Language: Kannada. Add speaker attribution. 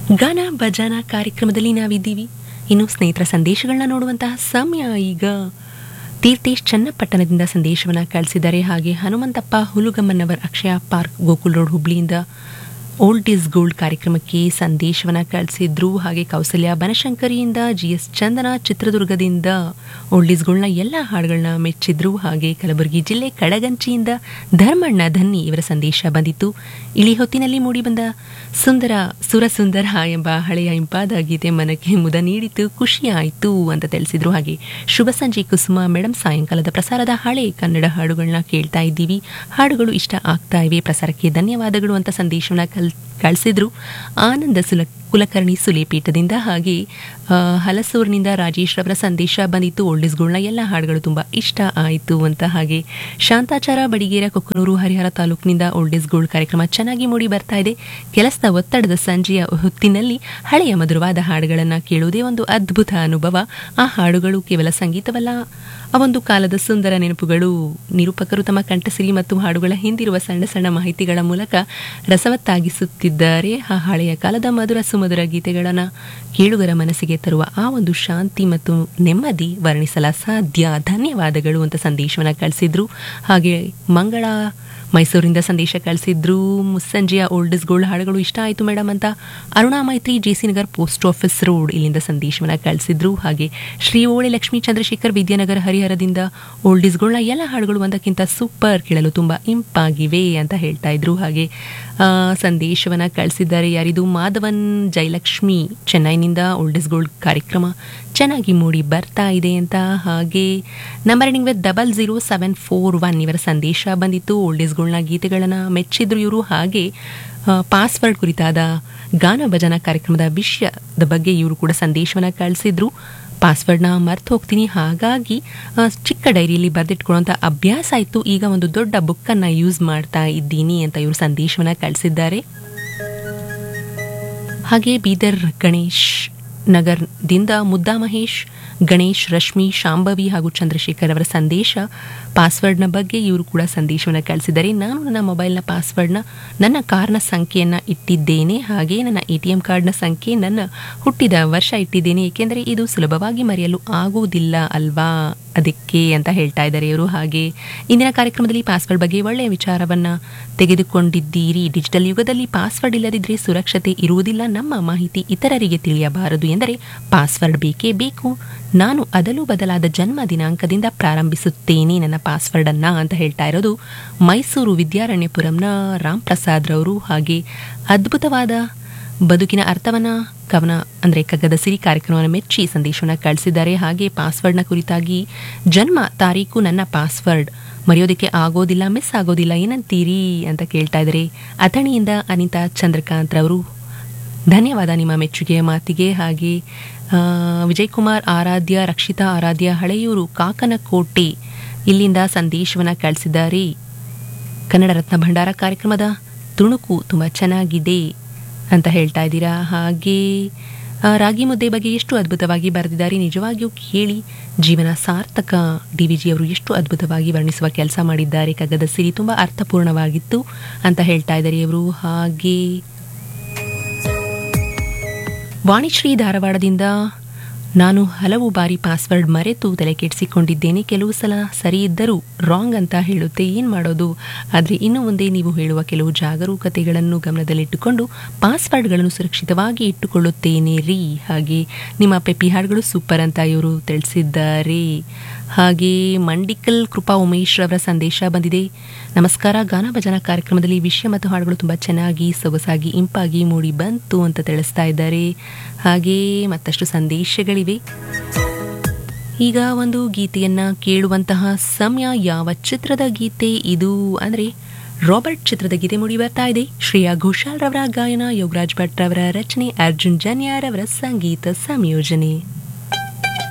Speaker 1: ಗಾನ ಭಜನ ಕಾರ್ಯಕ್ರಮದಲ್ಲಿ ನಾವಿದ್ದೀವಿ ಇನ್ನು ಸ್ನೇಹಿತರ ಸಂದೇಶಗಳನ್ನ ನೋಡುವಂತಹ ಸಮಯ ಈಗ ತೀರ್ಥೇಶ್ ಚನ್ನಪಟ್ಟಣದಿಂದ ಸಂದೇಶವನ್ನ ಕಳಿಸಿದ್ದಾರೆ ಹಾಗೆ ಹನುಮಂತಪ್ಪ ಹುಲುಗಮ್ಮನವರ್ ಅಕ್ಷಯ ಪಾರ್ಕ್ ಗೋಕುಲ್ ರೋಡ್ ಹುಬ್ಳಿಯಿಂದ ಓಲ್ಡ್ ಈಸ್ ಗೋಲ್ಡ್ ಕಾರ್ಯಕ್ರಮಕ್ಕೆ ಸಂದೇಶವನ್ನ ಕಳಿಸಿದ್ರು ಹಾಗೆ ಕೌಸಲ್ಯ ಬನಶಂಕರಿಯಿಂದ ಜಿ ಎಸ್ ಚಂದನ ಚಿತ್ರದುರ್ಗದಿಂದ ಓಲ್ಡ್ ಈಸ್ ಗೋಲ್ಡ್ನ ಎಲ್ಲ ಹಾಡುಗಳನ್ನ ಮೆಚ್ಚಿದ್ರು ಹಾಗೆ ಕಲಬುರಗಿ ಜಿಲ್ಲೆ ಕಡಗಂಚಿಯಿಂದ ಧರ್ಮಣ್ಣ ಧನ್ನಿ ಇವರ ಸಂದೇಶ ಬಂದಿತ್ತು ಇಳಿ ಹೊತ್ತಿನಲ್ಲಿ ಮೂಡಿಬಂದ ಸುಂದರ ಸುರಸುಂದರ ಎಂಬ ಹಳೆಯ ಇಂಪಾದ ಗೀತೆ ಮನಕ್ಕೆ ಮುದ ನೀಡಿತು ಖುಷಿ ಆಯಿತು ಅಂತ ತಿಳಿಸಿದ್ರು ಹಾಗೆ ಶುಭ ಸಂಜೆ ಕುಸುಮ ಮೇಡಮ್ ಸಾಯಂಕಾಲದ ಪ್ರಸಾರದ ಹಳೆ ಕನ್ನಡ ಹಾಡುಗಳನ್ನ ಕೇಳ್ತಾ ಇದ್ದೀವಿ ಹಾಡುಗಳು ಇಷ್ಟ ಆಗ್ತಾ ಇವೆ ಪ್ರಸಾರಕ್ಕೆ ಧನ್ಯವಾದಗಳು ಅಂತ ಸಂದೇಶವನ್ನ ಕಲ್ ಕಳಿಸಿದ್ರು ಆನಂದ ಸುಲ ಕುಲಕರ್ಣಿ ಸುಲೇಪೀಠದಿಂದ ಹಾಗೆ ಆ, ಹಲಸೂರಿನಿಂದ ರಾಜೇಶ್ ರವರ ಸಂದೇಶ ಬಂದಿತ್ತು ಓಲ್ಡಿಸ್ಗಳನ್ನ ಎಲ್ಲ ಹಾಡುಗಳು ತುಂಬ ಇಷ್ಟ ಆಯಿತು ಅಂತ ಹಾಗೆ ಶಾಂತಾಚಾರ ಬಡಿಗೇರ ಕೊಕ್ಕನೂರು ಹರಿಹರ ತಾಲೂಕಿನಿಂದ ಓಲ್ಡಿಸ್ ಗೋಲ್ಡ್ ಕಾರ್ಯಕ್ರಮ ಚೆನ್ನಾಗಿ ಮೂಡಿ ಬರ್ತಾ ಇದೆ ಕೆಲಸದ ಒತ್ತಡದ ಸಂಜೆಯ ಹೊತ್ತಿನಲ್ಲಿ ಹಳೆಯ ಮಧುರವಾದ ಹಾಡುಗಳನ್ನು ಕೇಳುವುದೇ ಒಂದು ಅದ್ಭುತ ಅನುಭವ ಆ ಹಾಡುಗಳು ಕೇವಲ ಸಂಗೀತವಲ್ಲ ಆ ಒಂದು ಕಾಲದ ಸುಂದರ ನೆನಪುಗಳು ನಿರೂಪಕರು ತಮ್ಮ ಕಂಠಸಿರಿ ಮತ್ತು ಹಾಡುಗಳ ಹಿಂದಿರುವ ಸಣ್ಣ ಸಣ್ಣ ಮಾಹಿತಿಗಳ ಮೂಲಕ ರಸವತ್ತಾಗಿಸುತ್ತಿದ್ದಾರೆ ಆ ಹಳೆಯ ಕಾಲದ ಮಧುರ ಸುಮಧುರ ಗೀತೆಗಳನ್ನು ಕೇಳುಗರ ಮನಸ್ಸಿಗೆ ತರುವ ಆ ಒಂದು ಶಾಂತಿ ಮತ್ತು ನೆಮ್ಮದಿ ವರ್ಣಿಸಲ ಸಾಧ್ಯ ಧನ್ಯವಾದಗಳು ಅಂತ ಸಂದೇಶವನ್ನು ಕಳಿಸಿದ್ರು ಹಾಗೆ ಮಂಗಳ ಮೈಸೂರಿಂದ ಸಂದೇಶ ಕಳಿಸಿದ್ರು ಮುಸ್ಸಂಜೆಯ ಓಲ್ಡಸ್ ಗೋಲ್ಡ್ ಹಾಡುಗಳು ಇಷ್ಟ ಆಯಿತು ಮೇಡಮ್ ಅಂತ Aruna Maitri J C Nagar post office road ಇಲ್ಲಿಂದ ಸಂದೇಶವನ್ನು ಕಳಿಸಿದ್ರು ಹಾಗೆ ಶ್ರೀ ಓಳೆ ಲಕ್ಷ್ಮೀ ಚಂದ್ರಶೇಖರ್ ವಿದ್ಯಾನಗರ ಹರಿಹರದಿಂದ ಓಲ್ಡಿಸ್ ಗೋಲ್ಡ್ನ ಎಲ್ಲ ಹಾಡುಗಳು ಒಂದಕ್ಕಿಂತ ಸೂಪರ್ ಕೇಳಲು ತುಂಬ ಇಂಪಾಗಿವೆ ಅಂತ ಹೇಳ್ತಾ ಇದ್ರು ಹಾಗೆ ಆ, ಸಂದೇಶವನ್ನ ಕಳಿಸಿದ್ದಾರೆ ಯಾರಿದು ಮಾಧವನ್ ಜಯಲಕ್ಷ್ಮಿ ಚೆನ್ನೈನಿಂದ ಓಲ್ಡಿಸ್ ಗೋಲ್ಡ್ ಕಾರ್ಯಕ್ರಮ ಚೆನ್ನಾಗಿ ಮೂಡಿ ಬರ್ತಾ ಇದೆ ಅಂತ ಹಾಗೆ number ending with double zero seven four one ಇವರ ಸಂದೇಶ ಬಂದಿತ್ತು ಓಲ್ಡಿಸ್ ಗೋಲ್ಡ್ನ ಗೀತೆಗಳನ್ನು ಮೆಚ್ಚಿದ್ರು ಇವರು ಹಾಗೆ ಪಾಸ್ವರ್ಡ್ ಕುರಿತಾದ ಗಾನ ಭಜನಾ ಕಾರ್ಯಕ್ರಮದ ವಿಷಯದ ಬಗ್ಗೆ ಇವರು ಕೂಡ ಸಂದೇಶವನ್ನು ಕಳಿಸಿದ್ರು ಪಾಸ್ವರ್ಡ್ನ ಮರ್ತು ಹೋಗ್ತೀನಿ ಹಾಗಾಗಿ ಆ, ಚಿಕ್ಕ ಡೈರಿಯಲ್ಲಿ ಬರೆದಿಟ್ಕೊಳ್ಳೋಂಥ ಅಭ್ಯಾಸ ಆಯಿತು ಈಗ ಒಂದು ದೊಡ್ಡ ಬುಕ್ಕನ್ನು ಯೂಸ್ ಮಾಡ್ತಾ ಇದ್ದೀನಿ ಅಂತ ಇವರು ಸಂದೇಶವನ್ನು ಕಳಿಸಿದ್ದಾರೆ ಹಾಗೆ ಬೀದರ್ ಗಣೇಶ್ ನಗರದಿಂದ ಮುದ್ದಾ ಮಹೇಶ್ ಗಣೇಶ್ ರಶ್ಮಿ ಶಾಂಭವಿ ಹಾಗೂ ಚಂದ್ರಶೇಖರ್ ಅವರ ಸಂದೇಶ ಪಾಸ್ವರ್ಡ್ನ ಬಗ್ಗೆ ಇವರು ಕೂಡ ಸಂದೇಶವನ್ನು ಕಳಿಸಿದ್ದಾರೆ ನಾನು ನನ್ನ ಮೊಬೈಲ್ನ ಪಾಸ್ವರ್ಡ್ನ ನನ್ನ ಕಾರ್ನ ಸಂಖ್ಯೆಯನ್ನು ಇಟ್ಟಿದ್ದೇನೆ ಹಾಗೆ ನನ್ನ ಎ ಟಿ ಎಂ ಕಾರ್ಡ್ನ ಸಂಖ್ಯೆ ನನ್ನ ಹುಟ್ಟಿದ ವರ್ಷ ಇಟ್ಟಿದ್ದೇನೆ ಏಕೆಂದರೆ ಇದು ಸುಲಭವಾಗಿ ಮರೆಯಲು ಆಗುವುದಿಲ್ಲ ಅಲ್ವಾ ಅದಕ್ಕೆ ಅಂತ ಹೇಳ್ತಾ ಇದ್ದಾರೆ ಇವರು ಹಾಗೆ ಇಂದಿನ ಕಾರ್ಯಕ್ರಮದಲ್ಲಿ ಪಾಸ್ವರ್ಡ್ ಬಗ್ಗೆ ಒಳ್ಳೆಯ ವಿಚಾರವನ್ನ ತೆಗೆದುಕೊಂಡಿದ್ದೀರಿ ಡಿಜಿಟಲ್ ಯುಗದಲ್ಲಿ ಪಾಸ್ವರ್ಡ್ ಇಲ್ಲದಿದ್ದರೆ ಸುರಕ್ಷತೆ ಇರುವುದಿಲ್ಲ ನಮ್ಮ ಮಾಹಿತಿ ಇತರರಿಗೆ ತಿಳಿಯಬಾರದು ಎಂದರೆ ಪಾಸ್ವರ್ಡ್ ಬೇಕೇ ಬೇಕು ನಾನು ಅದಲು ಬದಲಾದ ಜನ್ಮ ದಿನಾಂಕದಿಂದ ಪ್ರಾರಂಭಿಸುತ್ತೇನೆ ನನ್ನ ಪಾಸ್ವರ್ಡ್ ಅನ್ನ ಅಂತ ಹೇಳ್ತಾ ಇರೋದು ಮೈಸೂರು ವಿದ್ಯಾರಣ್ಯಪುರಂನ ರಾಮ್ ಪ್ರಸಾದ್ ರವರು ಹಾಗೆ ಅದ್ಭುತವಾದ ಬದುಕಿನ ಅರ್ಥವನ್ನ ಕವನ ಅಂದರೆ ಕಗ್ಗದ ಸಿರಿ ಕಾರ್ಯಕ್ರಮವನ್ನು ಮೆಚ್ಚಿ ಸಂದೇಶವನ್ನು ಕಳಿಸಿದ್ದಾರೆ ಹಾಗೆ ಪಾಸ್ವರ್ಡ್ನ ಕುರಿತಾಗಿ ಜನ್ಮ ತಾರೀಕು ನನ್ನ ಪಾಸ್ವರ್ಡ್ ಮರೆಯೋದಕ್ಕೆ ಆಗೋದಿಲ್ಲ ಮಿಸ್ ಆಗೋದಿಲ್ಲ ಏನಂತೀರಿ ಅಂತ ಕೇಳ್ತಾ ಇದ್ದಾರೆ ಅಥಣಿಯಿಂದ ಅನಿತಾ ಚಂದ್ರಕಾಂತ್ ರವರು ಧನ್ಯವಾದ ನಿಮ್ಮ ಮೆಚ್ಚುಗೆಯ ಮಾತಿಗೆ ಹಾಗೆ ಆ, ವಿಜಯ್ ಕುಮಾರ್ ಆರಾಧ್ಯ ರಕ್ಷಿತಾ ಆರಾಧ್ಯ ಹಳೆಯೂರು ಕಾಕನಕೋಟೆ ಇಲ್ಲಿಂದ ಸಂದೇಶವನ್ನು ಕಳಿಸಿದ್ದಾರೆ ಕನ್ನಡ ರತ್ನ ಭಂಡಾರ ಕಾರ್ಯಕ್ರಮದ ತುಣುಕು ತುಂಬ ಚೆನ್ನಾಗಿದೆ ಅಂತ ಹೇಳ್ತಾ ಇದ್ದೀರಾ ಹಾಗೆ ಆ, ರಾಗಿ ಮುದ್ದೆ ಬಗ್ಗೆ ಎಷ್ಟು ಅದ್ಭುತವಾಗಿ ಬರೆದಿದ್ದಾರೆ ನಿಜವಾಗಿಯೂ ಕೇಳಿ ಜೀವನ ಸಾರ್ಥಕ ಡಿ ವಿ ಜಿ ಅವರು ಎಷ್ಟು ಅದ್ಭುತವಾಗಿ ವರ್ಣಿಸುವ ಕೆಲಸ ಮಾಡಿದ್ದಾರೆ ಕಗ್ಗದ ಸಿರಿ ತುಂಬ ಅರ್ಥಪೂರ್ಣವಾಗಿತ್ತು ಅಂತ ಹೇಳ್ತಾ ಇದ್ದಾರೆ ಇವರು ಹಾಗೆ ವಾಣಿಶ್ರೀ ಧಾರವಾಡದಿಂದ ನಾನು ಹಲವು ಬಾರಿ ಪಾಸ್ವರ್ಡ್ ಮರೆತು ತಲೆ ಕೆಡಿಸಿಕೊಂಡಿದ್ದೇನೆ ಕೆಲವು ಸಲ ಸರಿ ಇದ್ದರೂ ರಾಂಗ್ ಅಂತ ಹೇಳುತ್ತೆ ಏನು ಮಾಡೋದು ಆದರೆ ಇನ್ನು ಮುಂದೆ ನೀವು ಹೇಳುವ ಕೆಲವು ಜಾಗರೂಕತೆಗಳನ್ನು ಗಮನದಲ್ಲಿಟ್ಟುಕೊಂಡು ಪಾಸ್ವರ್ಡ್ಗಳನ್ನು ಸುರಕ್ಷಿತವಾಗಿ ಇಟ್ಟುಕೊಳ್ಳುತ್ತೇನೆ ರೀ ಹಾಗೆ ನಿಮ್ಮ ಪೆಪ್ಪಿ ಹಾಡುಗಳು ಸೂಪರ್ ಅಂತ ಇವರು ತಿಳಿಸಿದ್ದಾರೆ ಹಾಗೆ ಮಂಡಿಕಲ್ ಕೃಪಾ ಉಮೇಶ್ ರವರ ಸಂದೇಶ ಬಂದಿದೆ ನಮಸ್ಕಾರ ಗಾನ ಭಜನಾ ಕಾರ್ಯಕ್ರಮದಲ್ಲಿ ವಿಷಯ ಮತ್ತು ಹಾಡುಗಳು ತುಂಬ ಚೆನ್ನಾಗಿ ಸೊಗಸಾಗಿ ಇಂಪಾಗಿ ಮೂಡಿ ಬಂತು ಅಂತ ತಿಳಿಸ್ತಾ ಇದ್ದಾರೆ ಹಾಗೆ ಮತ್ತಷ್ಟು ಸಂದೇಶಗಳಿವೆ ಈಗ ಒಂದು ಗೀತೆಯನ್ನ ಕೇಳುವಂತಹ ಸಮಯ ಯಾವ ಚಿತ್ರದ ಗೀತೆ ಇದು ಅಂದರೆ ರಾಬರ್ಟ್ ಚಿತ್ರದ ಗೀತೆ ಮೂಡಿ ಬರ್ತಾ ಇದೆ ಶ್ರೇಯಾ ಘೋಷಾಲ್ ರವರ ಗಾಯನ ಯೋಗರಾಜ್ ಭಟ್ ರವರ ರಚನೆ ಅರ್ಜುನ್ ಜನ್ಯಾರ್ ಅವರ ಸಂಗೀತ ಸಂಯೋಜನೆ